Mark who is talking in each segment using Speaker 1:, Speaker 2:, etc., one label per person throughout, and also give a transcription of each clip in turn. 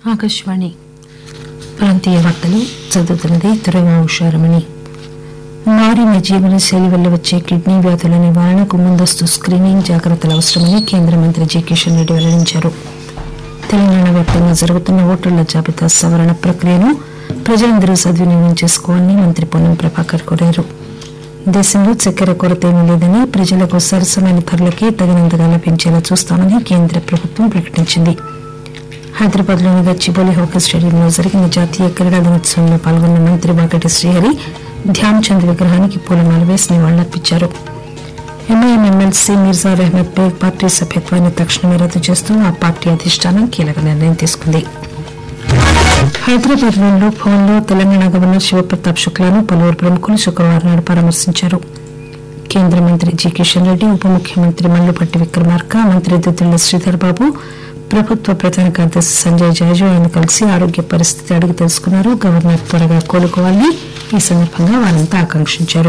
Speaker 1: ఆకాశవాణి ప్రాంతీయ వార్తలు చదువుతున్నది తురగా ఉషారమణి మారిన జీవన శైలి వల్ల వచ్చే కిడ్నీ వ్యాధుల నివారణకు ముందస్తు స్క్రీనింగ్ జాగ్రత్తలు అవసరమని కేంద్ర మంత్రి జి కిషన్ రెడ్డి వెల్లడించారు తెలంగాణ వ్యాప్తంగా జరుగుతున్న ఓటర్ల జాబితా సవరణ ప్రక్రియను ప్రజలందరూ సద్వినియోగం చేసుకోవాలని మంత్రి పొన్నం ప్రభాకర్ కోరారు దేశంలో చక్కెర కొరత ఏమీ లేదని ప్రజలకు సరసమైన ధరలకే తగినంతగా లభించేలా చూస్తామని కేంద్ర ప్రభుత్వం ప్రకటించింది హైదరాబాద్ లోని గచ్చిబౌలి హాకీ స్టేడియంలో జరిగిన జాతీయ క్రీడా దినోత్సవంలో పాల్గొన్న మంత్రి వాకటి శ్రీహరి ధ్యాన్ చంద్ విగ్రహానికి పూలమాల వేసి నివాళులర్పించారు ఎంఐఎం ఎమ్మెల్సీ మిర్జా అహ్మద్ పై పార్టీ సభ్యత్వాన్ని తక్షణమే రద్దు చేస్తూ ఆ పార్టీ అధిష్టానం కీలక నిర్ణయం తీసుకుంది హైదరాబాద్ లోని లోక్ భవన్ లో తెలంగాణ గవర్నర్ శివప్రతాప్ శుక్లాను పలువురు ప్రముఖులు శుక్రవారం నాడు పరామర్శించారు కేంద్ర మంత్రి జి కిషన్ రెడ్డి ఉప ముఖ్యమంత్రి మల్లుపట్టి విక్రమార్క మంత్రి దుద్దిళ్ల శ్రీధర్ బాబు ప్రభుత్వ ప్రధాన కార్యదర్శి సంజయ్ జాజు ఆయన కలిసి ఆరోగ్య పరిస్థితి అడిగి తెలుసుకున్నారు గవర్నర్ త్వరగా కోలుకోవాలని ఈ సందర్భంగా వారంతా ఆకాంక్షించారు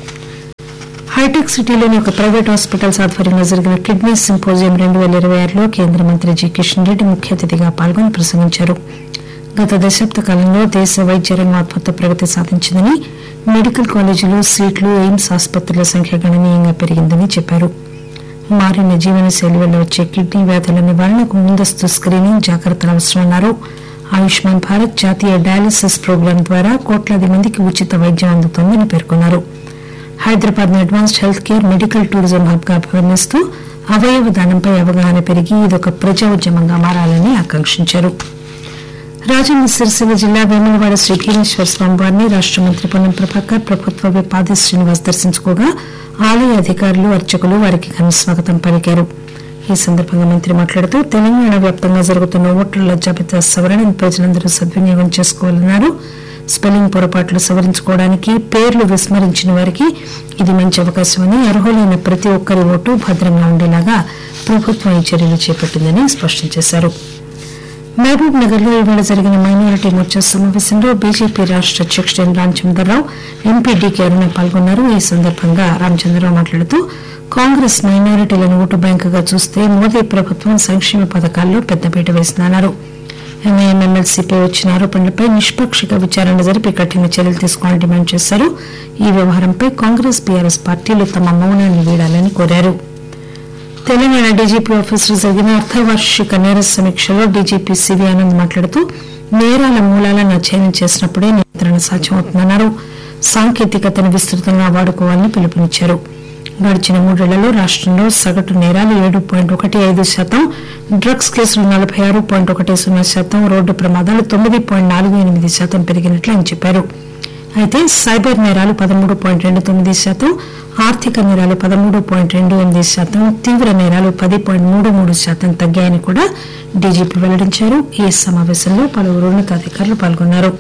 Speaker 1: హైటెక్ సిటీలోని ఒక ప్రైవేట్ హాస్పిటల్స్ ఆధ్వర్యంలో జరిగిన కిడ్నీ సింపోజియం రెండు వేల ఇరవై ఆరులో కేంద్ర మంత్రి జి కిషన్ రెడ్డి ముఖ్య అతిథిగా పాల్గొని ప్రసంగించారు గత దశాబ్ద కాలంలో దేశ వైద్య రంగం అద్భుత ప్రగతి సాధించిందని మెడికల్ కాలేజీలు సీట్లు ఎయిమ్స్ ఆసుపత్రుల సంఖ్య గణనీయంగా పెరిగిందని చెప్పారు మారిన జీవనశైలి వల్ల వచ్చే కిడ్నీ వ్యాధుల నివారణకు ముందస్తు స్క్రీనింగ్ జాగ్రత్తలు అవసరమన్నారు ఆయుష్మాన్ భారత్ జాతీయ డయాలసిస్ ప్రోగ్రాం ద్వారా కోట్లాది మందికి ఉచిత వైద్యం అందుతోందని పేర్కొన్నారు హైదరాబాద్ ను advanced health care medical tourism hub గా అభివర్ణిస్తూ అవయవ దానంపై అవగాహన పెరిగి ఇదొక ప్రజా ఉద్యమంగా మారాలని ఆకాంక్షించారు రాజన్న సిరిసిల్ల జిల్లా వేములవాడ శ్రీ భీమేశ్వర స్వామి వారిని రాష్ట మంత్రి పొన్నం ప్రభాకర్ ప్రభుత్వ విప్ ఆది శ్రీనివాస్ దర్శించుకోగా ఆలయ అధికారులు అర్చకులు వారికి ఘన స్వాగతం పలికారు ఈ సందర్భంగా మంత్రి మాట్లాడుతూ తెలంగాణ వ్యాప్తంగా జరుగుతున్న ఓటర్ల జాబితా సవరణను ప్రజలందరూ సద్వినియోగం చేసుకోవాలన్నారు స్పెల్లింగ్ పొరపాట్లు సవరించుకోవడానికి పేర్లు విస్మరించిన వారికి ఇది మంచి అవకాశమని అర్హులైన ప్రతి ఒక్కరి ఓటు భద్రంగా ఉండేలాగా ప్రభుత్వం ఈ చర్యలు చేపట్టిందని స్పష్టం చేశారు మహబూబ్ నగర్ లో ఇవాళ జరిగిన మైనారిటీ మోర్చా సమావేశంలో బీజేపీ రాష్ట అధ్యక్షుడు N Ramachandra Rao MP DK Aruna పాల్గొన్నారు ఈ సందర్భంగా రామచంద్రరావు మాట్లాడుతూ కాంగ్రెస్ మైనారిటీలను ఓటు బ్యాంకుగా చూస్తే మోదీ ప్రభుత్వం సంక్షేమ పథకాల్లో పెద్దపీట వేసిందన్నారు ఎంఐఎం ఎమ్మెల్సీపై వచ్చిన ఆరోపణలపై నిష్పాక్షిక విచారణ జరిపి కఠిన చర్యలు తీసుకోవాలని డిమాండ్ చేశారు ఈ వ్యవహారంపై కాంగ్రెస్ బీఆర్ఎస్ పార్టీలు తమ మౌనాన్ని వీడాలని కోరారు తెలంగాణ డీజీపీ ఆఫీసులో జరిగిన అర్ధవార్షిక నేర సమీక్షలో డీజీపీ సివి ఆనంద్ మాట్లాడుతూ నేరాల మూలాలను అధ్యయనం చేసినప్పుడే నియంత్రణ సాధ్యమవుతుందన్నారు సాంకేతికతను విస్తృతంగా వాడుకోవాలని పిలుపునిచ్చారు గడిచిన మూడేళ్లలో రాష్టంలో సగటు నేరాలు ఏడు పాయింట్ ఒకటి ఐదు శాతం డ్రగ్స్ కేసులు నలభై ఆరు పాయింట్ ఒకటి సున్నా శాతం రోడ్డు ప్రమాదాలు తొమ్మిది పాయింట్ నాలుగు ఎనిమిది శాతం పెరిగినట్లు ఆయన చెప్పారు అయితే సైబర్ నేరాలు పదమూడు పాయింట్ రెండు తొమ్మిది శాతం ఆర్థిక నేరాలు పదమూడు పాయింట్ రెండు ఎనిమిది శాతం తీవ్ర నేరాలు పది పాయింట్ మూడు మూడు శాతం తగ్గాయని కూడా డీజీపీ వెల్లడించారు ఈ సమావేశంలో పలువురు ఉన్నతాధికారులు పాల్గొన్నారు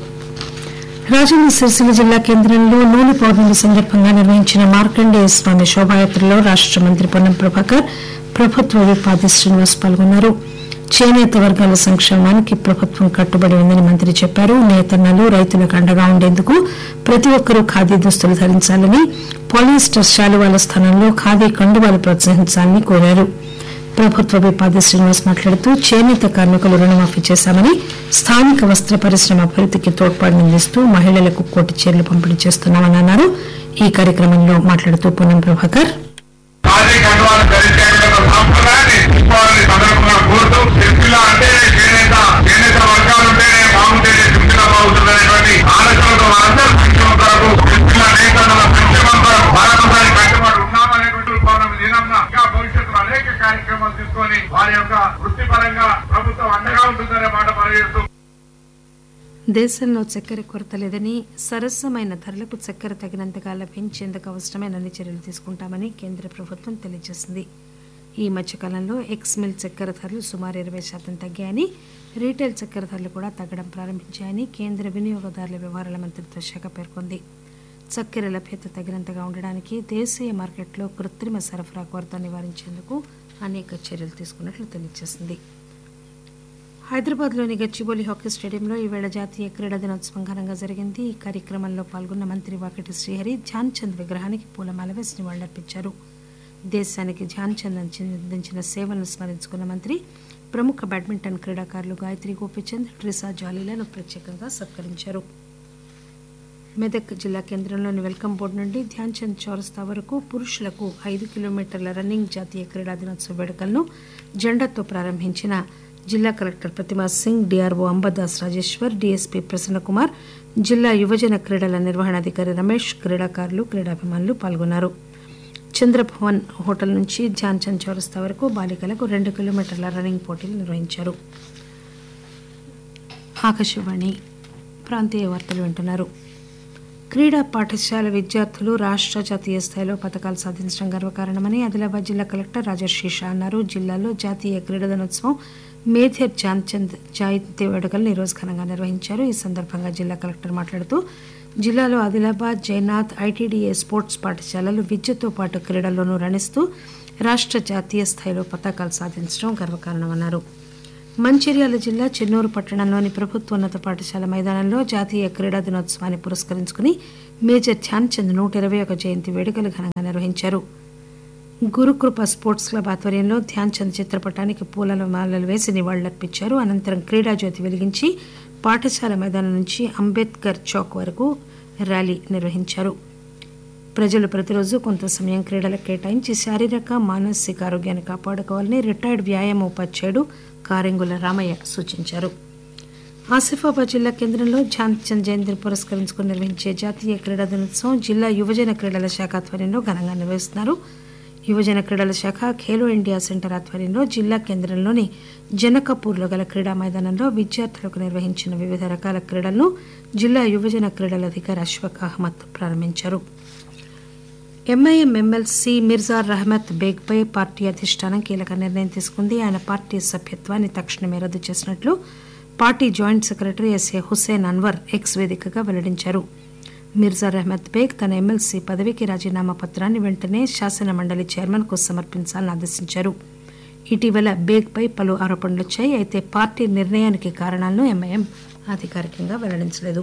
Speaker 1: రాజన్న సిరిసిల్ల జిల్లా కేంద్రంలో నూనె పౌర్ణమి సందర్భంగా నిర్వహించిన మార్కండేయ స్వామి శోభాయాత్రలో రాష్ట మంత్రి పొన్నం ప్రభాకర్ ప్రభుత్వ విపాది శ్రీనివాస్ పాల్గొన్నారు చేనేత వర్గాల సంక్షేమానికి ప్రభుత్వం కట్టుబడి ఉందని మంత్రి చెప్పారు నేతన్నలు రైతులకు అండగా ఉండేందుకు ప్రతి ఒక్కరూ ఖాదీ దుస్తులు ధరించాలని పాలిస్టర్ శాలువాల స్థానంలో ఖాదీ కండువాలు ప్రోత్సహించాలని కోరారు ప్రభుత్వ విపాది శ్రీనివాస్ మాట్లాడుతూ చేనేత కార్మికులు రుణమాఫీ చేశామని స్థానిక వస్త్ర పరిశ్రమ అభివృద్ధికి తోడ్పాటునందిస్తూ మహిళలకు కోటి చీరలు పంపిణీ చేస్తున్నామని అన్నారు ఈ కార్యక్రమంలో మాట్లాడుతూ పొన్నం ప్రభాకర్
Speaker 2: ఖాదీ కండువాలు ధరించేటువంటి ఒక సాంప్రదాయాన్ని తీసుకోవాలని సందర్భంగా కోరుతూ సిరిసిల్ల అంటే చేనేత చేనేత వర్గాలు ఉంటేనే బాగుంటేనే సిరిసిల్ల బాగుంటుందనేటువంటి ఆలోచనతో మనందరూ సంక్షేమం కొరకు సిరిసిల్ల నేతల సంక్షేమం కొరకు భారతదేశానికి కట్టుబడి ఉన్నామనేటువంటి పౌర్ణమి దినంగా ఇంకా భవిష్యత్తులో అనేక కార్యక్రమాలు తీసుకొని వారి యొక్క వృత్తిపరంగా ప్రభుత్వం అండగా ఉంటుందనే మాట తెలియజేస్తూ
Speaker 1: దేశంలో చక్కెర కొరత లేదని సరసమైన ధరలకు చక్కెర తగినంతగా లభించేందుకు అవసరమైన అన్ని చర్యలు తీసుకుంటామని కేంద్ర ప్రభుత్వం తెలియజేసింది ఈ మధ్యకాలంలో ఎక్స్ మిల్ చక్కెర ధరలు సుమారు ఇరవై శాతం తగ్గాయని రీటైల్ చక్కెర ధరలు కూడా తగ్గడం ప్రారంభించాయని కేంద్ర వినియోగదారుల వ్యవహారాల మంత్రిత్వ శాఖ పేర్కొంది చక్కెర లభ్యత తగినంతగా ఉండడానికి దేశీయ మార్కెట్లో కృత్రిమ సరఫరా కొరత నివారించేందుకు అనేక చర్యలు తీసుకున్నట్లు తెలియజేసింది హైదరాబాద్లోని గచ్చిబౌలి హాకీ స్టేడియంలో ఈవేళ జాతీయ క్రీడా దినోత్సవం ఘనంగా జరిగింది ఈ కార్యక్రమంలో పాల్గొన్న మంత్రి వాకటి శ్రీహరి ధ్యాన్ చంద్ విగ్రహానికి పూలమాల వేసి నివాళులర్పించారు దేశానికి ధ్యాన్ చంద్ అందించిన సేవలను స్మరించుకున్న మంత్రి ప్రముఖ బ్యాడ్మింటన్ క్రీడాకారులు గాయత్రి గోపిచంద్ ట్రిసా జాలీలను ప్రత్యేకంగా సత్కరించారు మెదక్ జిల్లా కేంద్రంలోని వెల్కమ్ బోర్డు నుండి ధ్యాన్ చంద్ చౌరస్తా వరకు పురుషులకు ఐదు కిలోమీటర్ల రన్నింగ్ జాతీయ క్రీడా దినోత్సవ వేడుకలను జెండాతో ప్రారంభించిన జిల్లా collector Pratima Singh DRO Ambadas Rajeshwar DSP Prasanna Kumar జిల్లా యువజన క్రీడల నిర్వహణాధికారి రమేష్ క్రీడాకారులు క్రీడాభిమానులు పాల్గొన్నారు చంద్రభవన్ హోటల్ నుంచి ధ్యాన్ చంద్ చౌరస్తా వరకు బాలికలకు రెండు కిలోమీటర్ల రన్నింగ్ పోటీలు నిర్వహించారు ఆకాశవాణి ప్రాంతీయ వార్తలు వింటున్నారు క్రీడా పాఠశాల విద్యార్థులు రాష్ట్ర జాతీయ స్థాయిలో పథకాలు సాధించడం గర్వకారణమని ఆదిలాబాద్ జిల్లా కలెక్టర్ రాజర్షి షా అన్నారు జిల్లాలో జాతీయ క్రీడా దినోత్సవం మేథర్ ధ్యాన్చంద్ జయంతి వేడుకలను ఈరోజు ఘనంగా నిర్వహించారు ఈ సందర్భంగా జిల్లా కలెక్టర్ మాట్లాడుతూ జిల్లాలో ఆదిలాబాద్ జైనాథ్ ఐటీడీఏ స్పోర్ట్స్ పాఠశాలలు విద్యతో పాటు క్రీడల్లోనూ రాణిస్తూ రాష్ట్ర జాతీయ స్థాయిలో పతాకాలు సాధించడం గర్వకారణమన్నారు మంచిర్యాల జిల్లా చెన్నూరు పట్టణంలోని ప్రభుత్వోన్నత పాఠశాల మైదానంలో జాతీయ క్రీడా దినోత్సవాన్ని పురస్కరించుకుని మేజర్ ధ్యాన్చంద్ నూట ఇరవై ఒక జయంతి వేడుకలు ఘనంగా నిర్వహించారు గురుకృప స్పోర్ట్స్ క్లబ్ ఆధ్వర్యంలో ధ్యాన్ చంద్ చిత్రపటానికి పూల మాలలు వేసి నివాళులర్పించారు అనంతరం క్రీడా జ్యోతి వెలిగించి పాఠశాల మైదానం నుంచి అంబేద్కర్ చౌక్ వరకు ర్యాలీ నిర్వహించారు ప్రజలు ప్రతిరోజు కొంత సమయం క్రీడలకు కేటాయించి శారీరక మానసిక ఆరోగ్యాన్ని కాపాడుకోవాలని రిటైర్డ్ వ్యాయామ ఉపాధ్యాయుడు కారెంగుల రామయ్య సూచించారు ఆసిఫాబాద్ జిల్లా కేంద్రంలో ధ్యాన్ చంద్ జయంతిని పురస్కరించుకుని నిర్వహించే జాతీయ క్రీడా దినోత్సవం జిల్లా యువజన క్రీడల శాఖ ఆధ్వర్యంలో ఘనంగా నిర్వహిస్తున్నారు యువజన క్రీడల శాఖ ఖేలో ఇండియా సెంటర్ ఆధ్వర్యంలో జిల్లా కేంద్రంలోని జనకపూర్లో గల క్రీడా మైదానంలో విద్యార్థులకు నిర్వహించిన వివిధ రకాల క్రీడలను జిల్లా యువజన క్రీడల అధికారి అష్ఫక్ అహ్మద్ ప్రారంభించారు ఎంఐఎం ఎమ్మెల్సీ మిర్జా రహమత్ బేగ్పై పార్టీ అధిష్టానం కీలక నిర్ణయం తీసుకుంది ఆయన పార్టీ సభ్యత్వాన్ని తక్షణమే రద్దు చేసినట్లు party joint secretary SA Hussain Anwar X వేదికగా వెల్లడించారు మిర్జా రహమత్ బేగ్ తన ఎమ్మెల్సీ పదవికి రాజీనామా పత్రాన్ని వెంటనే శాసన మండలి చైర్మన్ కు సమర్పించాలని ఆదేశించారు ఇటీవల బేగ్పై పలు ఆరోపణలు వచ్చాయి అయితే పార్టీ నిర్ణయానికి కారణాలను ఎంఐఎం అధికారికంగా వెల్లడించలేదు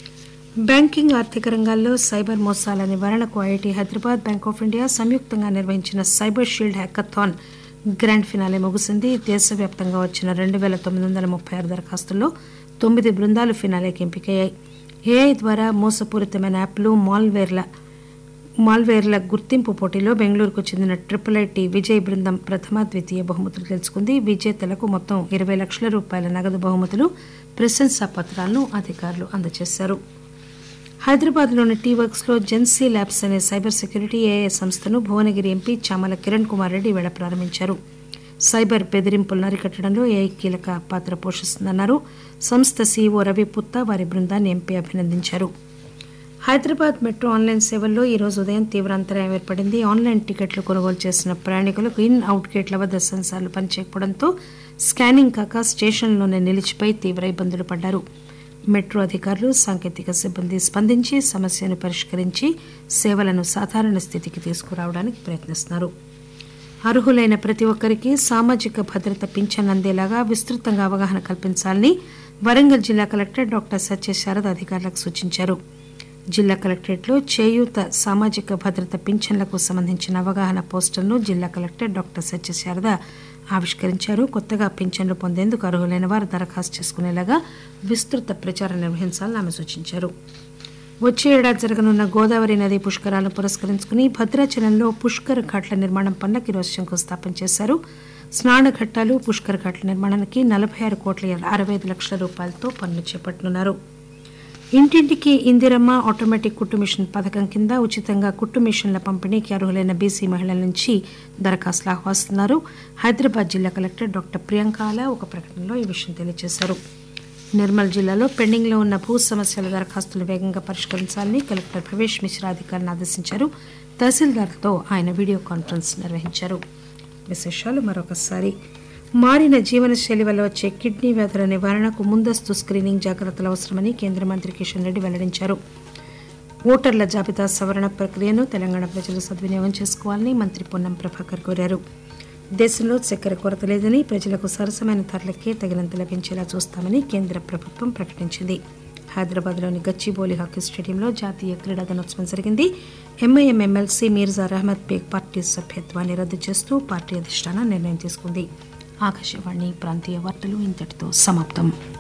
Speaker 1: బ్యాంకింగ్ ఆర్థిక రంగాల్లో సైబర్ మోసాల నివారణకు IIT Hyderabad bank of India సంయుక్తంగా నిర్వహించిన cyber shield hackathon grand finale ముగిసింది దేశవ్యాప్తంగా వచ్చిన రెండు వేల తొమ్మిది వందల ముప్పై ఆరు దరఖాస్తుల్లో తొమ్మిది బృందాలు ఫినాలేకి ఎంపికయ్యాయి ఏఐ ద్వారా మోసపూరితమైన యాప్లు మాల్వేర్ల మాల్వేర్ల గుర్తింపు పోటీలో బెంగళూరుకు చెందిన ట్రిపుల్ ఐటీ విజయ్ బృందం ప్రథమ ద్వితీయ బహుమతులు గెలుచుకుంది విజేతలకు మొత్తం ఇరవై లక్షల రూపాయల నగదు బహుమతులు ప్రశంసా పత్రాలను అధికారులు అందజేశారు హైదరాబాద్లోని టీ వర్క్స్ లో జెన్సీ ల్యాబ్స్ అనే సైబర్ సెక్యూరిటీ ఏఏ సంస్థను భువనగిరి ఎంపీ చామల కిరణ్ కుమార్ రెడ్డి వేళ ప్రారంభించారు సైబర్ బెదిరింపులను అరికట్టడంలో ఏఐ కీలక పాత్ర పోషిస్తుందన్నారు సంస్థ సీఈఓ రవి పుత్తా వారి బృందాన్ని ఎంపీ అభినందించారు హైదరాబాద్ మెట్రో ఆన్లైన్ సేవల్లో ఈ రోజు ఉదయం తీవ్ర అంతరాయం ఏర్పడింది ఆన్లైన్ టికెట్లు కొనుగోలు చేసిన ప్రయాణికులకు ఇన్ అవుట్ గేట్ల వద్ద సెన్సార్లు పనిచేయకపోవడంతో స్కానింగ్ కాక స్టేషన్లోనే నిలిచిపోయి తీవ్ర ఇబ్బందులు పడ్డారు మెట్రో అధికారులు సాంకేతిక సిబ్బంది స్పందించి సమస్యను పరిష్కరించి సేవలను సాధారణ స్థితికి తీసుకురావడానికి ప్రయత్నిస్తున్నారు అర్హులైన ప్రతి ఒక్కరికి సామాజిక భద్రత పింఛన్ అందేలాగా విస్తృతంగా అవగాహన కల్పించాలని వరంగల్ జిల్లా కలెక్టర్ డాక్టర్ సత్యశారద అధికారులకు సూచించారు జిల్లా కలెక్టరేట్లో చేయూత సామాజిక భద్రత పింఛన్లకు సంబంధించిన అవగాహన పోస్టర్ను జిల్లా కలెక్టర్ డాక్టర్ సత్యశారద ఆవిష్కరించారు కొత్తగా పింఛన్లు పొందేందుకు అర్హులైన వారు దరఖాస్తు చేసుకునేలాగా విస్తృత ప్రచారం నిర్వహించాలని ఆమె సూచించారు వచ్చే ఏడాది జరగనున్న గోదావరి నది పుష్కరాలను పురస్కరించుకుని భద్రాచలంలో పుష్కర్ ఘాట్ల నిర్మాణం పనులకు ఈరోజు శంకుస్థాపన చేశారు స్నాన ఘట్టాలు పుష్కర్ ఘాట్ల నిర్మాణానికి నలభై ఆరు కోట్ల అరవై ఐదు లక్షల రూపాయలతో పనులు చేపట్టనున్నారు ఇంటింటికి ఇందిరమ్మ ఆటోమేటిక్ కుట్టు మిషన్ పథకం కింద ఉచితంగా కుట్టు మిషన్ల పంపిణీకి అర్హులైన బీసీ మహిళల నుంచి దరఖాస్తులు ఆహ్వానిస్తున్నారు హైదరాబాద్ జిల్లా కలెక్టర్ డాక్టర్ ప్రియాంకాల ఒక ప్రకటనలో ఈ విషయం తెలియజేశారు నిర్మల్ జిల్లాలో పెండింగ్లో ఉన్న భూ సమస్యల దరఖాస్తులు వేగంగా పరిష్కరించాలని కలెక్టర్ ప్రవేశ్ మిశ్రా అధికారులను ఆదేశించారు తహసీల్దార్తో ఆయన వీడియో కాన్ఫరెన్స్ నిర్వహించారు విశేషాలు మరొకసారి మారిన జీవనశైలి వల్ల వచ్చే కిడ్నీ వ్యాధుల నివారణకు ముందస్తు స్క్రీనింగ్ జాగ్రత్తలు అవసరమని కేంద్ర మంత్రి కిషన్ రెడ్డి వెల్లడించారు ఓటర్ల జాబితా సవరణ ప్రక్రియను తెలంగాణ ప్రజలు సద్వినియోగం చేసుకోవాలని మంత్రి పొన్నం ప్రభాకర్ కోరారు దేశంలో చక్కెర కొరత లేదని ప్రజలకు సరసమైన ధరలకే తగినంత లభించేలా చూస్తామని కేంద్ర ప్రభుత్వం ప్రకటించింది హైదరాబాద్లోని గచ్చిబౌలి హాకీ స్టేడియంలో జాతీయ క్రీడా దినోత్సవం జరిగింది MIM MLC Mirza Rahmat Baig party సభ్యత్వాన్ని రద్దు చేస్తూ పార్టీ అధిష్టానం నిర్ణయం తీసుకుంది ఆకాశవాణి ప్రాంతీయ వార్తలు ఇంతటితో సమాప్తం